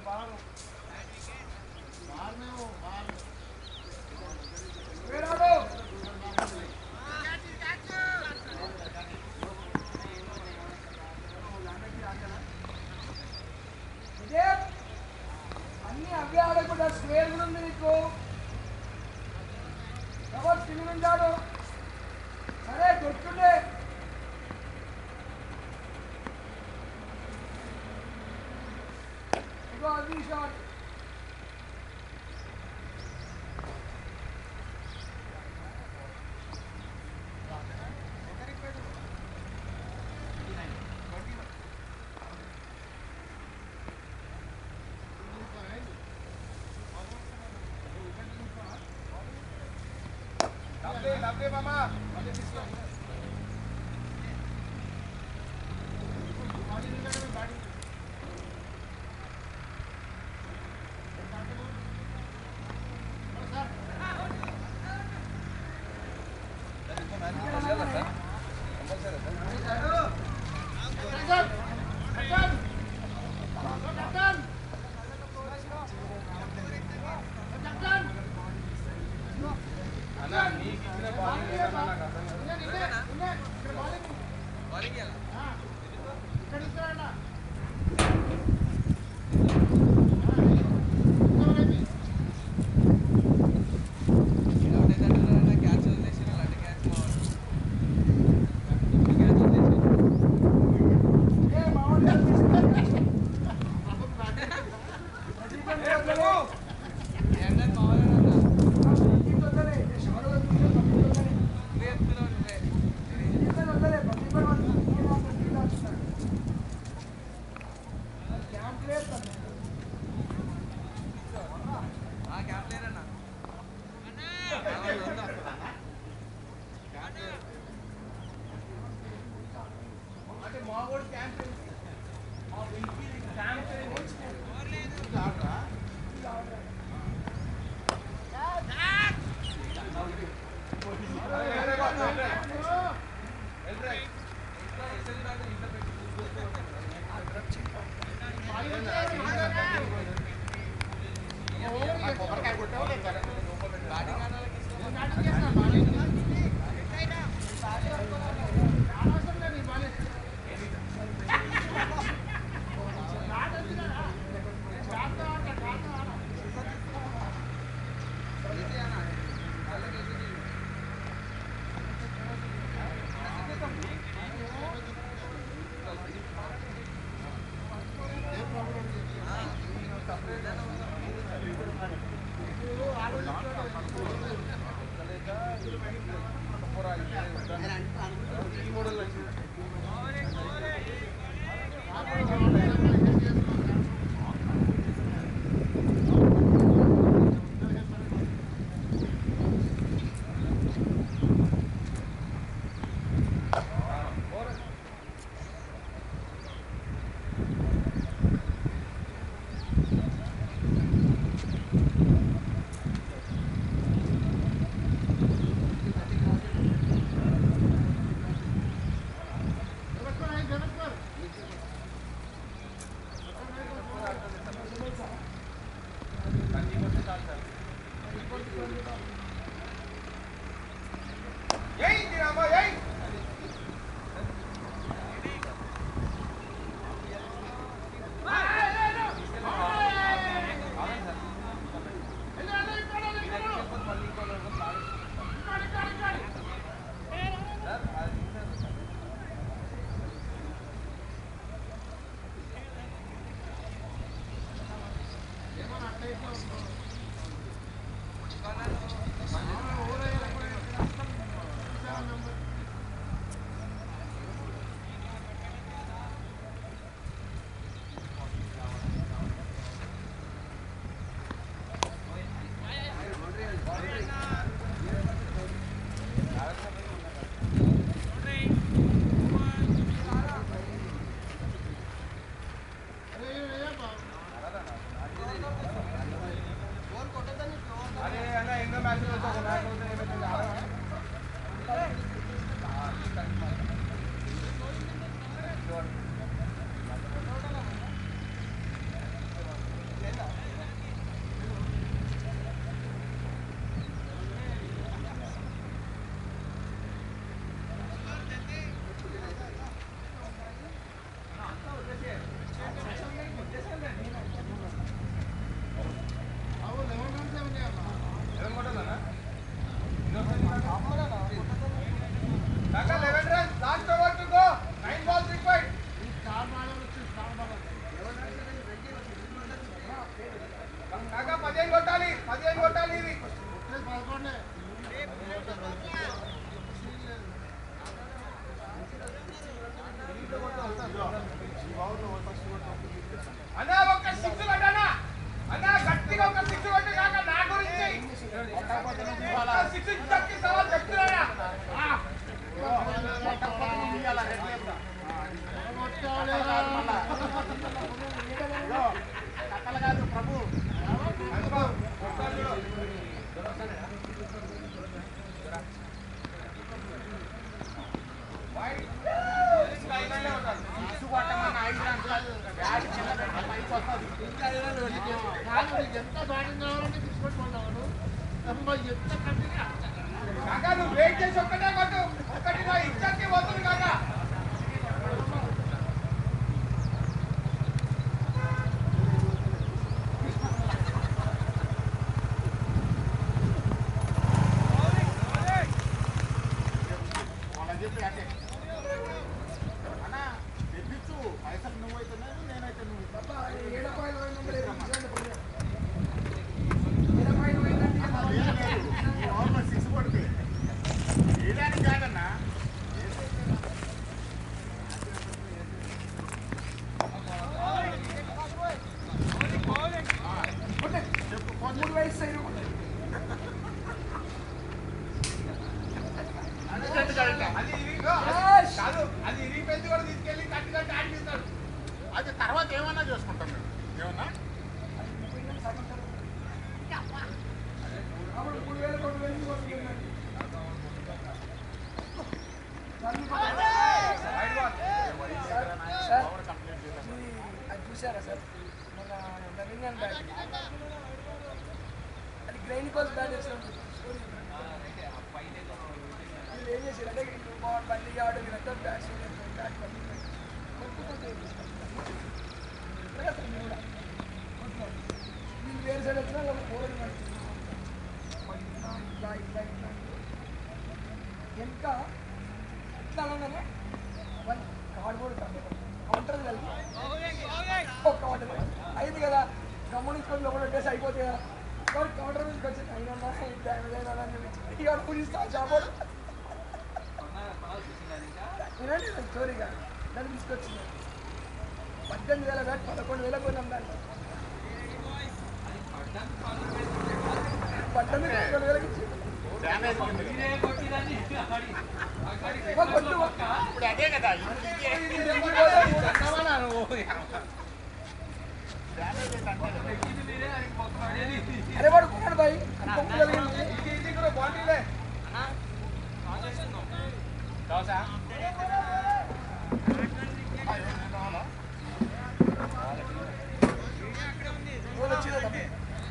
అన్ని అవే ఆడకుండా స్క్వేర్ కూడా ఉంది నీకు ఎవరు తిరిగి ఉంటాడు సరే దొరుకుతుండే ఇగో అది షాట్ ఏ మామూలు కాకా నువ్వు వెయిట్ చేసి ఒక్కటే కొట్టు ఒక్కటి నా ఇచ్చాకే పోతుంది కాకా తప్ప ఏడపాయలు పోయిందంటే రేపు ఇచ్చేయండి పోయి. ఏడపాయలు పోయిందంటే కొట్టే. మూడు వయసు సైడ్ కొట్టే. యాష్. అది తర్వాత ఏమన్నా చేసుకుంటాం మేము ఏమన్నా అప్పుడు మూడు వేలు రెండు వేలు కొట్టుకుందండి. నన్ను కొట్టు. సార్, సార్, ఇది అది చూసారా సార్ మన నవీన్ బ్యాట్ అది గ్రైన్ కోస్ బ్యాట్ వచ్చినప్పుడు స్టోరీ వీళ్ళు ఏం చేశారు అంటే వీళ్ళు బాల్ బండి ఆడు వీళ్ళంతా బ్యాట్స్ బ్యాట్ బండి కొట్టుకుంటే ఏం చేస్తారు? ఇలాగే సార్ మీరు కూడా. కొట్టుకోండి. వీళ్ళు వేరే సైడ్ వచ్చినా ఒక పోరాడు ఇట్లా ఇట్లా ఇట్లా ఇట్లా వెనక ఇట్లా అనగానే వన్ కార్డ్బోర్డ్ కౌంటర్ కలిపి ఒక కౌంటర్ అయింది కదా గమనించుకొని లోపల పెట్టేసి అయిపోతుంది కదా వాడు కౌంటర్ నుంచి వచ్చి అయినా డ్యామేజ్ అయినా అని చెప్పి ఇక పూజిస్తా చాపోడు వినండి స్టోరీగా దాన్ని తీసుకొచ్చింది పద్దెనిమిది వేల బ్యాట్ పదకొండు వేల కొన్నాం దాన్ని పద్దెనిమిది పదకొండు వేలకి ఇచ్చింది డ్యామేజ్ ఉంది. ఓ కొట్టు ఓ. ఇప్పుడు అదే కదా ఇది- ఇది- ఇది ఎందుకు పోతావు? డ్యామేజ్ అయితే అంతే కదా. అరే వాడు కొన్నాడు బాయ్ పొక్కు కలిగింది ఆ, ఏం నేను రావాలా? గోల్ వచ్చింది తప్ప.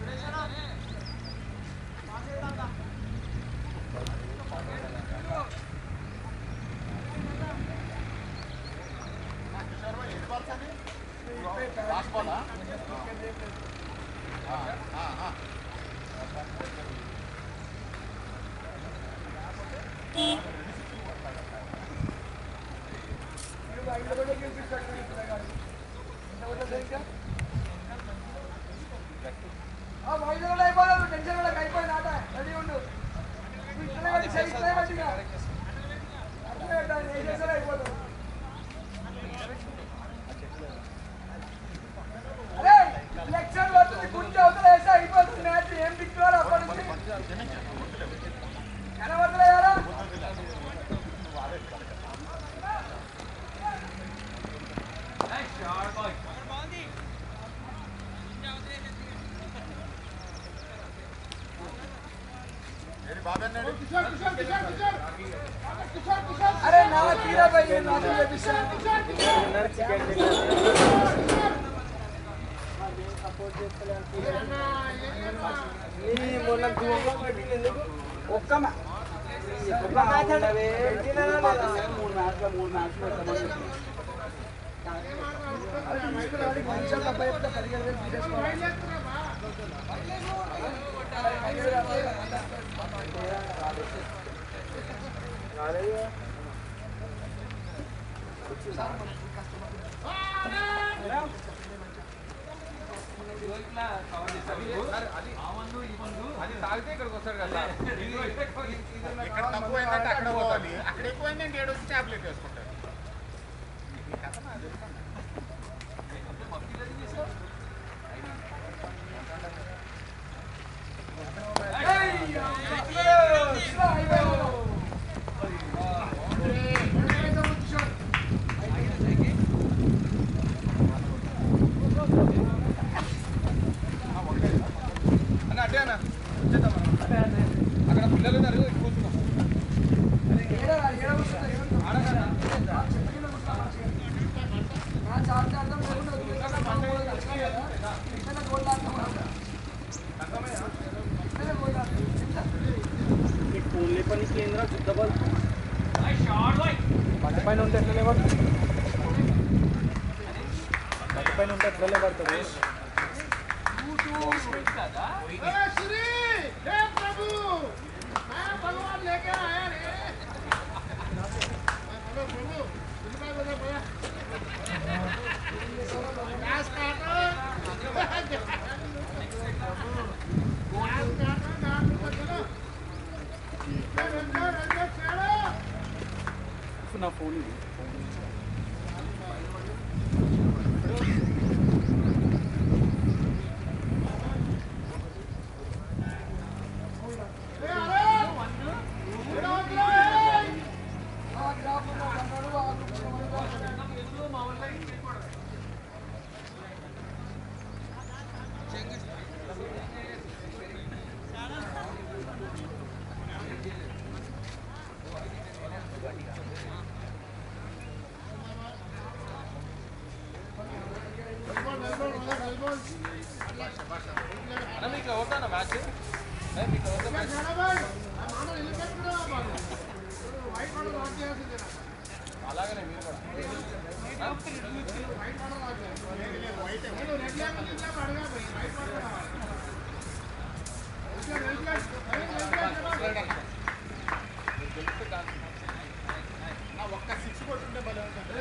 ఆ, కిషోర్ భాయ్, ఎన్ని balls అది? ఇప్పుడే బ్యాట్ లాస్ట్ బాలా? ఆ, ఆ, ఆ. వీడు ఐదు కూడా గెలిపిస్తాడు ఇప్పుడు కాదు. ఎంత కొట్టా సరిగ్గా? ఆ ఐదు కూడా అయిపోలేదు టెన్షన్ కూడా అయిపోయింది ఆట రెడీ ఉండు నువ్వు ఇట్లనే కట్టి సరి ఇట్లనే కట్టి ఇక. అట్లనే కట్టాలి ఏం చేస్తారో అయిపోతుంది అరే లెక్చర్ పడుతుంది గుంజ అవతల వేస్తే అయిపోతుంది మ్యాచ్ ఏం దిక్కున్నారు అప్పటి నుంచి కనబడలేదా ఏది బాబు అన్నాడు? అరే నా తీరా భయ్య నాకు చేపిస్తాను ఒక్క మ్యా- ఒక్క మ్యాచ్ అంటే పెట్టినా లేదా? మూడు మ్యాచ్లు మూడు మ్యాచ్లు పెట్టమని తీసుకురావాలి కొంచెం అబ్బాయి చెప్తే పదిహేను వేలు తీసేసుకోవాలి ఇక్కడ తక్కువైందంటే అక్కడ పోవాలి అక్కడ ఎక్కువైందంటే ఏడు వచ్చి టాబ్లెట్ వేసుకుంటారు ఈ కథ నాకు తెలుసు అన్న. అన్న అటే అన్న వచ్చేద్దాం మనం. అక్కడ పిల్లలు ఉన్నారు కూర్చున్నాం ఆడగలరా బండి పైన ఉంటే ఎట్లా లేబడుతుంది బండి పైన ఉంటే ఎట్లా లేబడుతుంది श्री हे प्रभु मैं भगवान लेके आया रे हेलो प्रभु कितना बजा भैया गैस काटो गैस काटो नाम को चलो रंजो रंजो चलो నా ఫోన్ ఇది ए अरे इधर आओ ఆ గ్రాఫంలో ఉన్నాడు ఆ గ్రూప్లో ఉన్నాడు. అన్న మీకు అవుతానా మ్యాచ్ మీకు అవుతా మ్యాచ్ అలాగనే మీరు కూడా ఒక్క సిక్స్ కొట్టుంటే భలే ఉంటుంది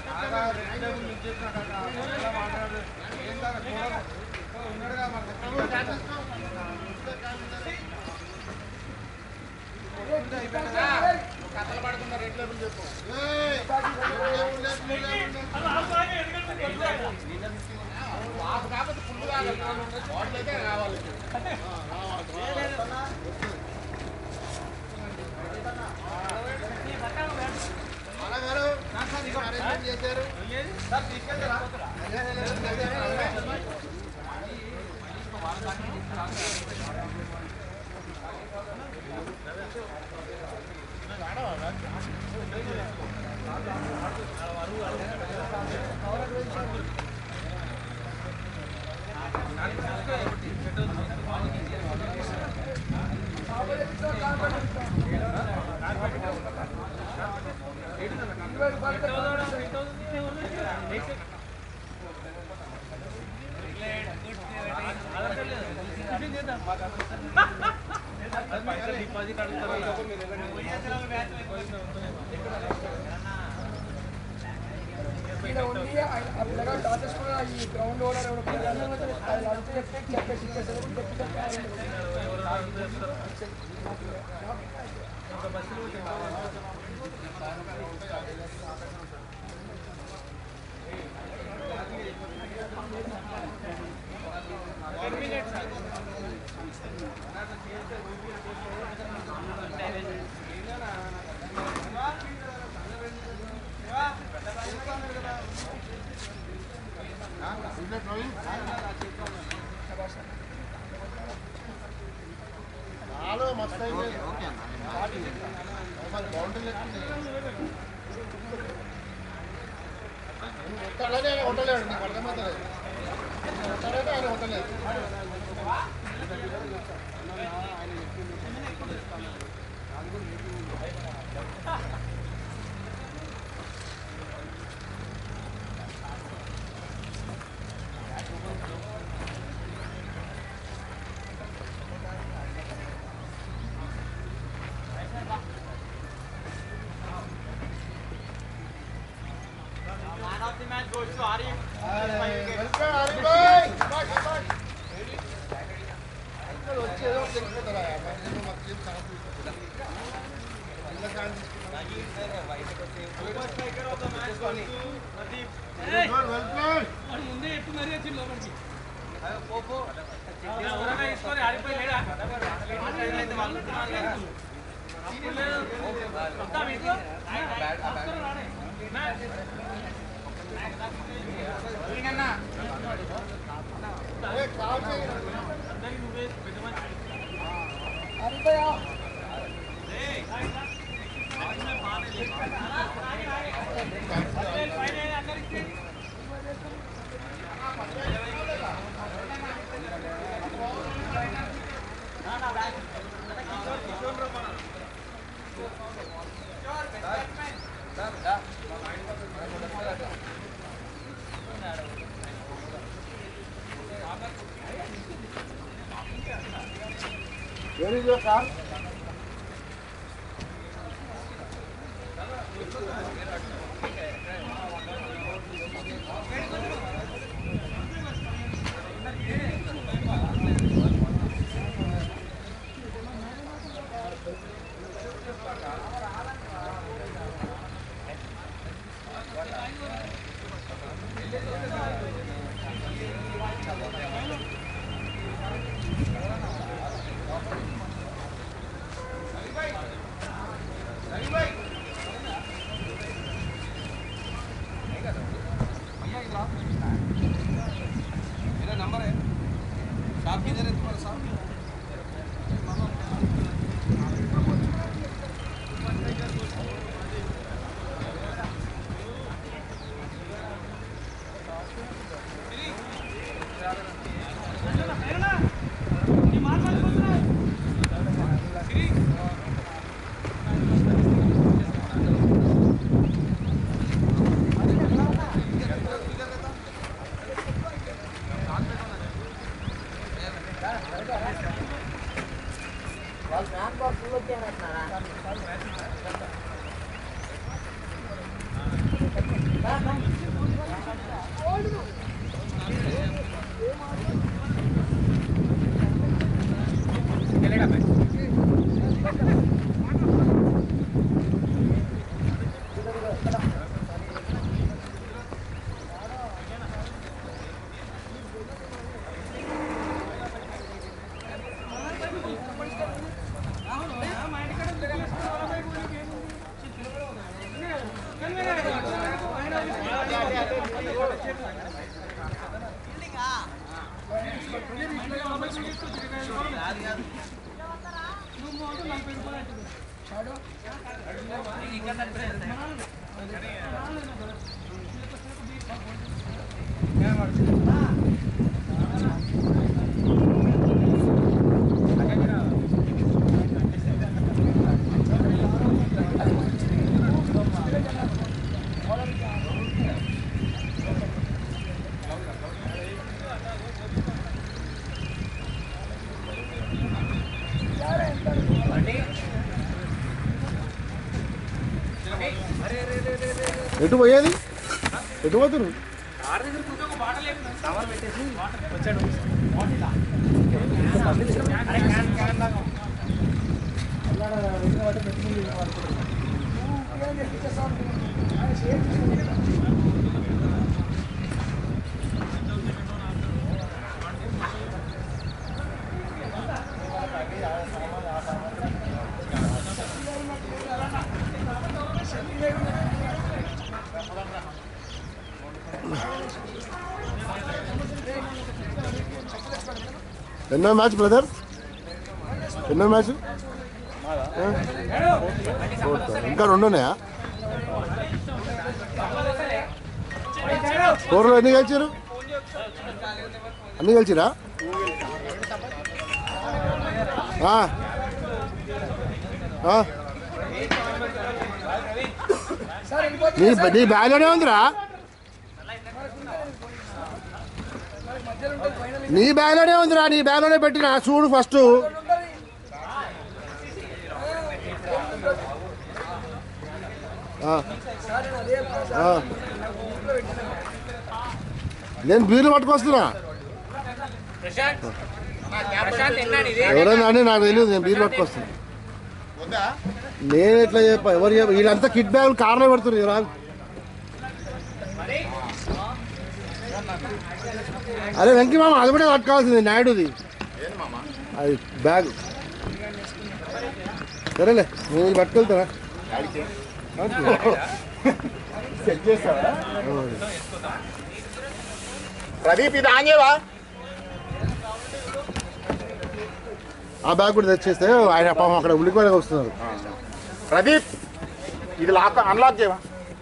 కథలు పడుతున్న రెడ్ లేబుల్ చెప్పు మాకు కాకపోతే ఫుల్ కావాలి బాటిల్ అయితే కావాలి చేశారు ఇక్కడ ఉండి ఆయన ఆ పిల్లగాడు డాక్టర్స్ కూడా ఈ గ్రౌండ్ ఓనర్ ఎవడో పిల్లగాడు ఆయన అంతా చెప్తే చెప్పేసి ఇచ్చేసారు చెప్పి చెప్పారు చాలా మస్తు అయింది మరి బాగుంటుంది కొట్టాలని ఆయన కొట్టలేడు నీకు అర్థమవుతుంది కొట్టాలంటే ఆయన కొట్టలేదు వెల్కమ్ హరి భాయ్ బాయ్ బాయ్ ఇక్కడ వచ్చి ఏదో ఒకటి తెలిసిపోతారా మరి ఏమో మాకు ఏం సమస్య ఇలా కానీ వెల్కమ్ ముందే చెప్పి మరీ వచ్చి లోపలికి తీసుకొని ఆడిపోయి లేడా ఏ కాల్ చేయి హరిభయ్య ఆ Where is your car? मेरा नंबर है साहब किधर है तुम्हारा साहब ఎటు పోయేది ఎటు పోతున్నారు ఎన్నో మ్యాచ్ బ్రదర్ ఎన్నో మ్యాచ్ ఇంకా రెండు ఉన్నాయా స్కోర్లో ఎన్ని గెలిచారు అన్ని గెలిచిరా ఆ. ఆ. సార్ వెళ్ళిపోతుంది నీ నీ బ్యాగ్లోనే ఉందిరా మధ్యలో ఉంటుంది ఫైనల్ నీ బ్యాగ్లోనే ఉందిరా నీ బ్యాగ్లోనే పెట్టిన చూడు ఫస్ట్ ఉంటుంది ఆ. సార్ నేను అదే ఆ. నేను బీర్లు పట్టుకొస్తున్నా ఎవరైనా అని నాకు తెలియదు నేను బీర్లు పట్టుకొస్తున్నా ఉందా నేను ఎట్లా చెప్ప ఎవరు చెప్ప వీళ్ళంతా కిట్ బ్యాగులు కార్లో పెడుతున్నారు రా అరే వెంకీ మామ అది కూడా పట్టుకోవాల్సింది నాయుడుది ఏంది మామ అది బ్యాగ్ సరేలే నేను ఇది పట్టుకెళ్తారా సెట్ చేస్తావా ప్రదీప్ ఇది ఆన్ చేయవా ఆ బ్యాగ్ కూడా తెచ్చేస్తే ఆయన పాపం అక్కడ ఉల్లిపాయలు వస్తున్నారు ప్రదీప్ ఇది లాక్ అన్లాక్ చేయవా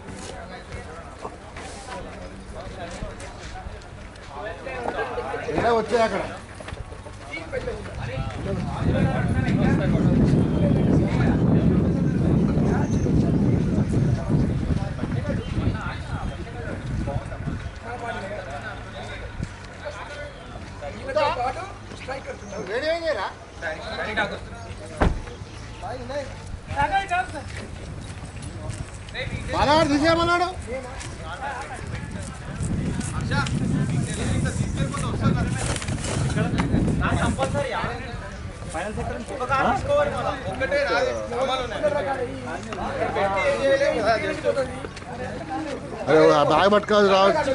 ఇలా వచ్చాయి అక్కడ బాలవాడు తీసేయమన్నాడు ఒక్కటే రాదు సామాన్లు ఉన్నాయి. పెట్టి ఏం చేయలేము కదా జస్ట్. అరే ఆ బ్యాగ్ పట్టుకోవాలి రావచ్చు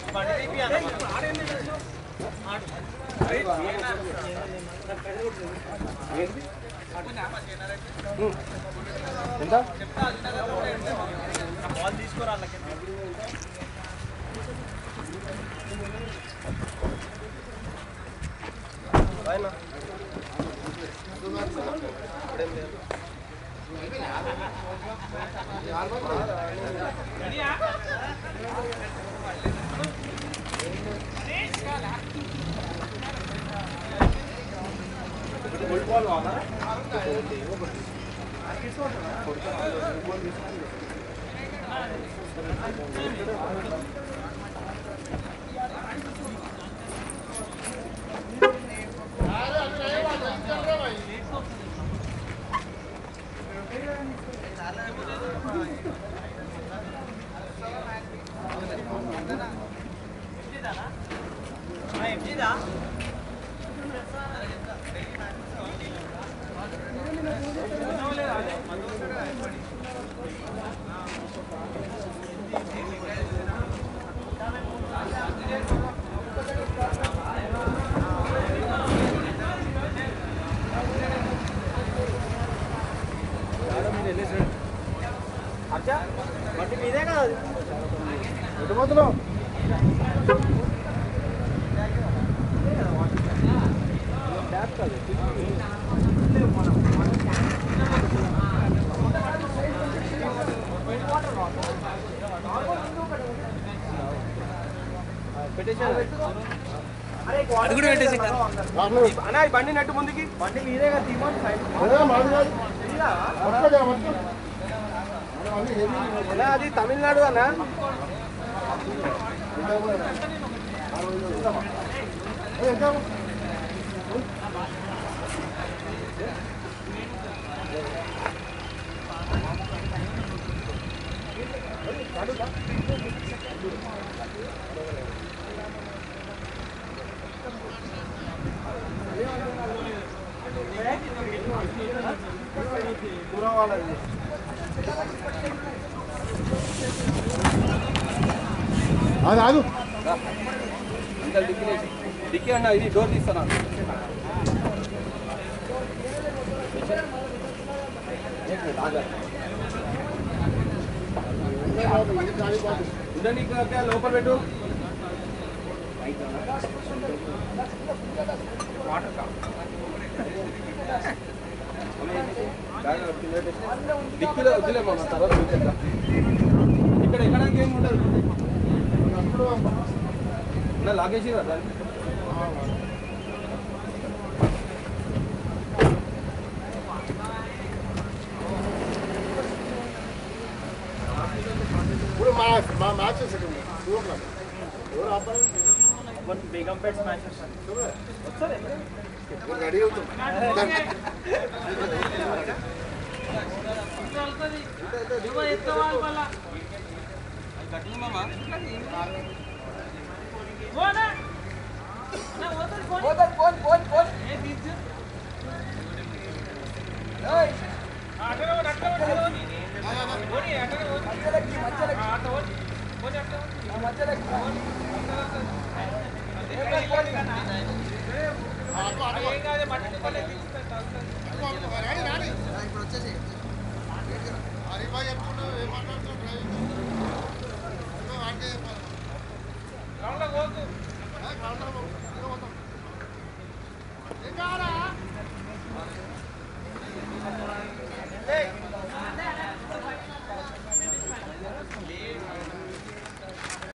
ఎటు పోతున్నావు అన్నా ఈ బండి నెట్టు ముందుకి బండి మీదేగా తీమని అన్నా అది తమిళనాడు అన్నా అది ఆగు డిక్కీ అన్న ఇది డోర్ తీస్తాను ఉండండి ఇక్కడ లోపల పెట్టు డిక్కీలో వద్దులేమా మన తర్వాత చూసేద్దాం. ఇక్కడ ఎక్కడానికి ఏమి ఉండదు నా లాగేసి దాన్ని ఇప్పుడు మా మా match second two o'clock ఎవరు ఆపాలి బేగంపేట స్మాచ్ రెడీ అవుతుంది పోతాడు పోన్ పోన్ పోన్ ఏయ్. మధ్యలోకి మధ్యలోకి ఆ మధ్యలోకి ఏ పోన్ పోన్. ఇప్పుడు వచ్చేసి హరిబాయ్ చెప్పుకుంటూ ఏం మాట్లాడుతున్నావు డ్రైవింగ్